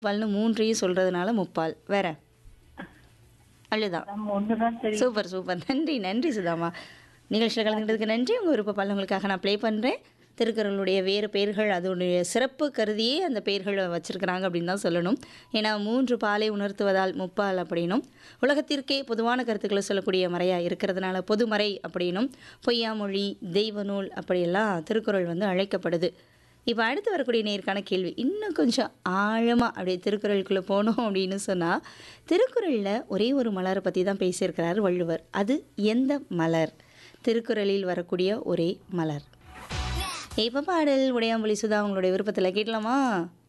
பால்னு மூன்றையும் சொல்றதுனால முப்பால் வேற அவ்வளோதான் நம்ம ஒண்ணுதான் தெரியும் சூப்பர் சூப்பர் நன்றி நன்றி சுதாமா நிகழ்ச்சியில் கலந்துக்கிட்டதுக்கு நன்றி உங்கள் விருப்ப பால் உங்களுக்காக நான் ப்ளே பண்ணுறேன் திருக்குறளுடைய வேறு பெயர்கள் அதனுடைய சிறப்பு கருதியே அந்த பெயர்களை வச்சிருக்கிறாங்க அப்படின்னு தான் சொல்லணும் ஏன்னா மூன்று பாலை உணர்த்துவதால் முப்பால் அப்படின்னும் உலகத்திற்கே பொதுவான கருத்துக்களை சொல்லக்கூடிய மறையாக இருக்கிறதுனால பொதுமறை அப்படின்னும் பொய்யாமொழி தெய்வ நூல் அப்படியெல்லாம் திருக்குறள் வந்து அழைக்கப்படுது இப்போ அடுத்து வரக்கூடிய நேர்காண கேள்வி இன்னும் கொஞ்சம் ஆழமாக அப்படியே திருக்குறளுக்குள்ளே போனோம் அப்படின்னு சொன்னால் திருக்குறளில் ஒரே ஒரு மலரை பற்றி தான் பேசியிருக்கிறார் வள்ளுவர் அது எந்த மலர் திருக்குறளில் வரக்கூடிய ஒரே மலர் இப்போ பாடல் உடையாம்புலி சுதா உங்களுடைய விருப்பத்தில் கேட்கலாமா